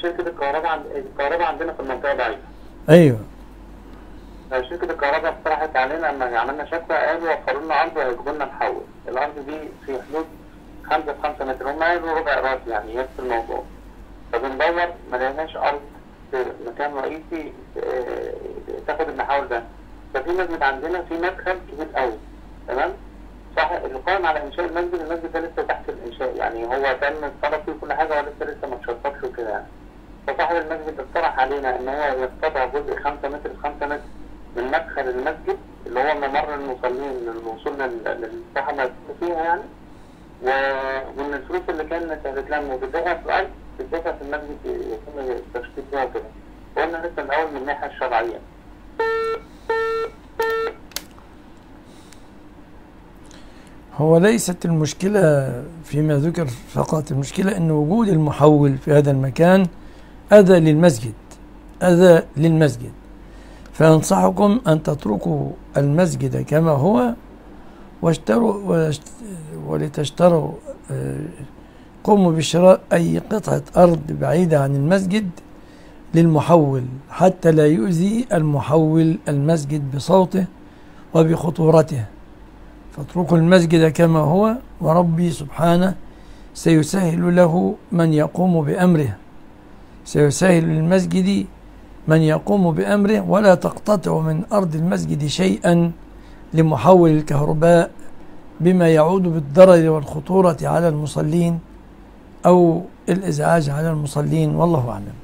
شركه الكهرباء عند... الكهرباء عندنا في المنطقه ضعيفه أيوه شركة الكهرباء اقترحت علينا لما عملنا شكوى قالوا وفروا لنا أرض وهيجيبوا لنا محول، الأرض دي في حدود خمسة في خمسة متر، هم قالوا ربع راس يعني نفس الموضوع. فبندور ما لقيناش أرض في مكان رئيسي آه، تاخد المحاول ده. ففي مسجد عندنا في مدخل كبير قوي تمام؟ صح اللي قائم على إنشاء المسجد المسجد ده لسه تحت الإنشاء يعني هو تم اتصرف فيه كل حاجة ولسه لسه ما اتشطبش وكده يعني. فصاحب المسجد اقترح علينا ان هو يقتطع جزء 5 متر في 5 متر من مدخل المسجد اللي هو ممر المصلين للوصول لل- للساحه اللي هيصلوا فيها يعني و- وان الفلوس اللي كانت هتتلم وتدفع في الارض تدفع في المسجد يتم التشطيب فيها وكده. وقلنا لسه الاول من الناحيه الشرعيه. هو ليست المشكلة فيما ذكر فقط المشكلة أن وجود المحول في هذا المكان أذى للمسجد أذى للمسجد فأنصحكم أن تتركوا المسجد كما هو واشتروا واشت- ولتشتروا آه، قوموا بشراء أي قطعة أرض بعيدة عن المسجد للمحول حتى لا يؤذي المحول المسجد بصوته وبخطورته فاتركوا المسجد كما هو وربي سبحانه سيسهل له من يقوم بأمره سيسهل للمسجد من يقوم بأمره ولا تقتطع من أرض المسجد شيئا لمحول الكهرباء بما يعود بالضرر والخطورة على المصلين أو الإزعاج على المصلين والله أعلم